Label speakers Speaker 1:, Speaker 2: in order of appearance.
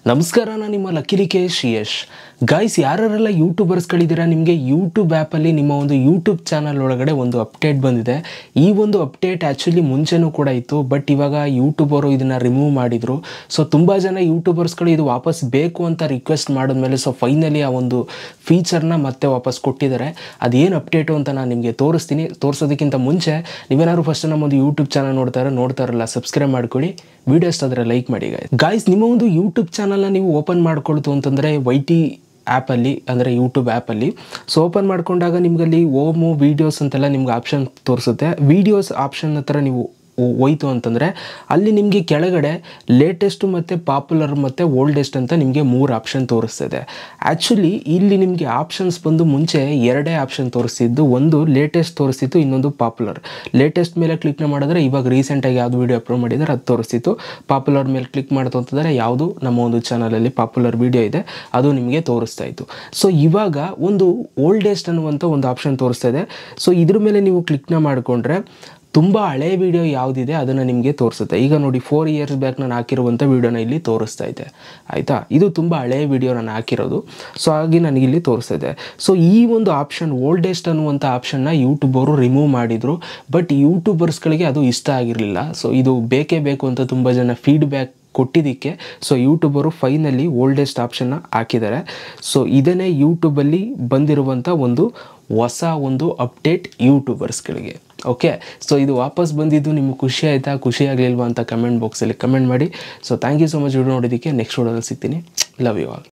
Speaker 1: ನಮಸ್ಕಾರ ನಾನು ನಿಮ್ಮ ಲಕ್ಕಿಲಿಕೇಶ್ ಯಶ್ ಗಾಯ್ಸ್ ಯಾರೆಲ್ಲ ಯೂಟ್ಯೂಬರ್ಸ್ಗಳಿದ್ದೀರಾ ನಿಮಗೆ ಯೂಟ್ಯೂಬ್ ಆ್ಯಪಲ್ಲಿ ನಿಮ್ಮ ಒಂದು ಯೂಟ್ಯೂಬ್ ಚಾನಲ್ ಒಳಗಡೆ ಒಂದು ಅಪ್ಡೇಟ್ ಬಂದಿದೆ ಈ ಒಂದು ಅಪ್ಡೇಟ್ ಆ್ಯಕ್ಚುಲಿ ಮುಂಚೆನೂ ಕೂಡ ಇತ್ತು ಬಟ್ ಇವಾಗ ಯೂಟ್ಯೂಬರು ಇದನ್ನು ರಿಮೂವ್ ಮಾಡಿದರು ಸೊ ತುಂಬ ಜನ ಯೂಟ್ಯೂಬರ್ಸ್ಗಳು ಇದು ವಾಪಸ್ ಬೇಕು ಅಂತ ರಿಕ್ವೆಸ್ಟ್ ಮಾಡಿದ್ಮೇಲೆ ಸೊ ಫೈನಲಿ ಆ ಒಂದು ಫೀಚರ್ನ ಮತ್ತೆ ವಾಪಸ್ ಕೊಟ್ಟಿದ್ದಾರೆ ಅದೇನು ಅಪ್ಡೇಟು ಅಂತ ನಾನು ನಿಮಗೆ ತೋರಿಸ್ತೀನಿ ತೋರಿಸೋದಕ್ಕಿಂತ ಮುಂಚೆ ನೀವೇನಾದ್ರು ಫಸ್ಟ್ ನಮ್ಮ ಒಂದು ಯೂಟ್ಯೂಬ್ ಚಾನಲ್ ನೋಡ್ತಾರೆ ನೋಡ್ತಾರಲ್ಲ ಸಬ್ಸ್ಕ್ರೈಬ್ ಮಾಡ್ಕೊಳ್ಳಿ ವಿಡಿಯೋ ಇಷ್ಟಾದರೆ ಲೈಕ್ ಮಾಡಿ ಗಾಯ್ಸ್ ಗಾಯ್ಸ್ ನಿಮ್ಮ ಒಂದು ಯೂಟ್ಯೂಬ್ ಚಾನಲ್ನ ನೀವು ಓಪನ್ ಮಾಡ್ಕೊಳ್ತು ಅಂತಂದರೆ ವೈ ಟಿ ಆ್ಯಪಲ್ಲಿ ಅಂದರೆ ಯೂಟ್ಯೂಬ್ ಆ್ಯಪಲ್ಲಿ ಸೊ ಓಪನ್ ಮಾಡ್ಕೊಂಡಾಗ ನಿಮಗಲ್ಲಿ ಓಮು ವೀಡಿಯೋಸ್ ಅಂತೆಲ್ಲ ನಿಮ್ಗೆ ಆಪ್ಷನ್ ತೋರಿಸುತ್ತೆ ವೀಡಿಯೋಸ್ ಆಪ್ಷನ್ ಹತ್ರ ನೀವು ಹೋ- ಹೋಯ್ತು ಅಂತಂದರೆ ಅಲ್ಲಿ ನಿಮಗೆ ಕೆಳಗಡೆ ಲೇಟೆಸ್ಟು ಮತ್ತು ಪಾಪ್ಯುಲರ್ ಮತ್ತು ಓಲ್ಡೆಸ್ಟ್ ಅಂತ ನಿಮಗೆ ಮೂರು ಆಪ್ಷನ್ ತೋರಿಸ್ತದೆ ಆ್ಯಕ್ಚುಲಿ ಇಲ್ಲಿ ನಿಮಗೆ ಆಪ್ಷನ್ಸ್ ಬಂದು ಮುಂಚೆ ಎರಡೇ ಆಪ್ಷನ್ ತೋರಿಸ್ತಿದ್ದು ಒಂದು ಲೇಟೆಸ್ಟ್ ತೋರಿಸ್ತಿತ್ತು ಇನ್ನೊಂದು ಪಾಪ್ಯುಲರ್ ಲೇಟೆಸ್ಟ್ ಮೇಲೆ ಕ್ಲಿಕ್ ಮಾಡಿದ್ರೆ ಇವಾಗ ರೀಸೆಂಟಾಗಿ ಯಾವುದು ವೀಡಿಯೋ ಅಪ್ಲೋಡ್ ಮಾಡಿದರೆ ಅದು ತೋರಿಸ್ತಿತ್ತು ಪಾಪ್ಯುಲರ್ ಮೇಲೆ ಕ್ಲಿಕ್ ಮಾಡ್ತು ಅಂತಂದರೆ ಯಾವುದು ನಮ್ಮ ಒಂದು ಚಾನಲಲ್ಲಿ ಪಾಪ್ಯುಲರ್ ವೀಡಿಯೋ ಇದೆ ಅದು ನಿಮಗೆ ತೋರಿಸ್ತಾ ಇತ್ತು ಸೊ ಇವಾಗ ಒಂದು ಓಲ್ಡೆಸ್ಟ್ ಅನ್ನುವಂಥ ಒಂದು ಆಪ್ಷನ್ ತೋರಿಸ್ತಾ ಇದೆ ಸೊ ಇದ್ರ ಮೇಲೆ ನೀವು ಕ್ಲಿಕ್ನ ಮಾಡಿಕೊಂಡ್ರೆ ತುಂಬ ಹಳೆ ವಿಡಿಯೋ ಯಾವುದಿದೆ ಅದನ್ನು ನಿಮಗೆ ತೋರಿಸುತ್ತೆ ಈಗ ನೋಡಿ ಫೋರ್ ಇಯರ್ಸ್ ಬ್ಯಾಕ್ ನಾನು ಹಾಕಿರುವಂಥ ವೀಡಿಯೋನ ಇಲ್ಲಿ ತೋರಿಸ್ತಾ ಇದೆ ಆಯಿತಾ ಇದು ತುಂಬ ಹಳೆ ವಿಡಿಯೋ ನಾನು ಹಾಕಿರೋದು ಸೊ ಹಾಗೆ ನನಗೆ ಇಲ್ಲಿ ತೋರಿಸ್ತಾ ಇದೆ ಸೊ ಈ ಒಂದು ಆಪ್ಷನ್ ಓಲ್ಡೆಸ್ಟ್ ಅನ್ನುವಂಥ ಆಪ್ಷನ್ನ ಯೂಟ್ಯೂಬರು ರಿಮೂವ್ ಮಾಡಿದರು ಬಟ್ ಯೂಟ್ಯೂಬರ್ಸ್ಗಳಿಗೆ ಅದು ಇಷ್ಟ ಆಗಿರಲಿಲ್ಲ ಸೊ ಇದು ಬೇಕೇ ಬೇಕು ಅಂತ ತುಂಬ ಜನ ಫೀಡ್ಬ್ಯಾಕ್ ಕೊಟ್ಟಿದ್ದಕ್ಕೆ ಸೊ ಯೂಟ್ಯೂಬರು ಫೈನಲಿ ಓಲ್ಡೆಸ್ಟ್ ಆಪ್ಷನ್ನ ಹಾಕಿದ್ದಾರೆ ಸೊ ಇದನ್ನೇ ಯೂಟ್ಯೂಬಲ್ಲಿ ಬಂದಿರುವಂಥ ಒಂದು ಹೊಸ ಒಂದು ಅಪ್ಡೇಟ್ ಯೂಟ್ಯೂಬರ್ಸ್ಗಳಿಗೆ ಓಕೆ ಸೊ ಇದು ವಾಪಸ್ ಬಂದಿದ್ದು ನಿಮ್ಗೆ ಖುಷಿ ಆಯಿತಾ ಖುಷಿ ಆಗಲಿಲ್ವಾ ಅಂತ ಕಮೆಂಟ್ ಬಾಕ್ಸಲ್ಲಿ ಕಮೆಂಟ್ ಮಾಡಿ so thank you so much video ನೋಡೋದಕ್ಕೆ ನೆಕ್ಸ್ಟ್ ವಿಡಿಯೋದಲ್ಲಿ ಸಿಗ್ತೀನಿ ಲವ್ ಯು ಆಲ್